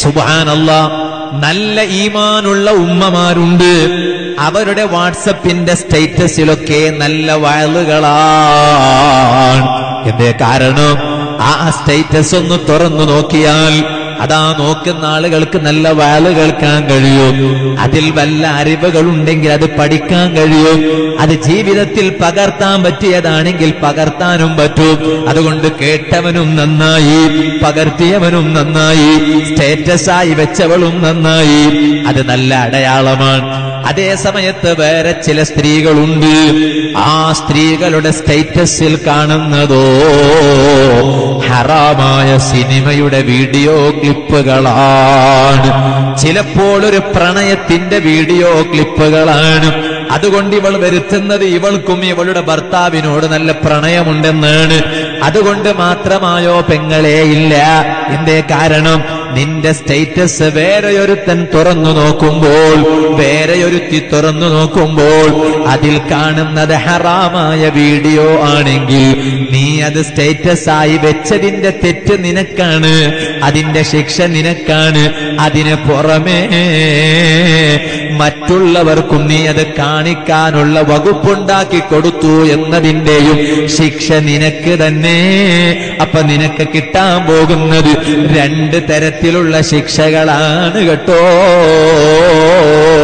സുബാനല്ല നല്ല ഈമാനുള്ള ഉമ്മമാരുണ്ട് അവരുടെ വാട്സപ്പിന്റെ സ്റ്റേറ്റസിലൊക്കെ നല്ല വയലുകളാണ് എന്തേ കാരണം ആ സ്റ്റേറ്റസ് ഒന്ന് തുറന്നു നോക്കിയാൽ അതാ നോക്കുന്ന ആളുകൾക്ക് നല്ല വയല് കേൾക്കാൻ കഴിയും അതിൽ വല്ല അറിവുകൾ ഉണ്ടെങ്കിൽ അത് പഠിക്കാൻ കഴിയും അത് ജീവിതത്തിൽ പകർത്താൻ പറ്റിയതാണെങ്കിൽ പകർത്താനും പറ്റും അതുകൊണ്ട് കേട്ടവനും നന്നായി പകർത്തിയവനും നന്നായി സ്റ്റേറ്റസ് ആയി വെച്ചവളും നന്നായി അത് നല്ല അടയാളമാണ് അതേ സമയത്ത് വേറെ ചില സ്ത്രീകളുണ്ട് ആ സ്ത്രീകളുടെ സ്റ്റേറ്റസിൽ കാണുന്നതോ ഹറാമായ സിനിമയുടെ വീഡിയോ ക്ലിപ്പുകളാണ് ചിലപ്പോൾ ഒരു പ്രണയത്തിന്റെ വീഡിയോ ക്ലിപ്പുകളാണ് അതുകൊണ്ട് ഇവൾ വരുത്തുന്നത് ഇവൾക്കും ഇവളുടെ ഭർത്താവിനോട് നല്ല പ്രണയമുണ്ടെന്നാണ് അതുകൊണ്ട് മാത്രമായോ പെങ്ങളെ ഇല്ല എന്തേ കാരണം നിന്റെ സ്റ്റേറ്റസ് വേറെയൊരുത്തൻ തുറന്നു നോക്കുമ്പോൾ വേറെയൊരുത്തി തുറന്നു നോക്കുമ്പോൾ അതിൽ കാണുന്നത് ഹറാമായ വീഡിയോ ആണെങ്കിൽ നീ അത് സ്റ്റേറ്റസ് ആയി വെച്ചതിന്റെ തെറ്റ് നിനക്കാണ് അതിന്റെ ശിക്ഷ നിനക്കാണ് അതിന് പുറമേ മറ്റുള്ളവർക്കും നീ അത് കാണിക്കാനുള്ള വകുപ്പുണ്ടാക്കി കൊടുത്തു എന്നതിന്റെയും ശിക്ഷ നിനക്ക് തന്നെ അപ്പൊ നിനക്ക് കിട്ടാൻ പോകുന്നത് രണ്ട് തരത്തിലുള്ള ശിക്ഷകളാണ് കേട്ടോ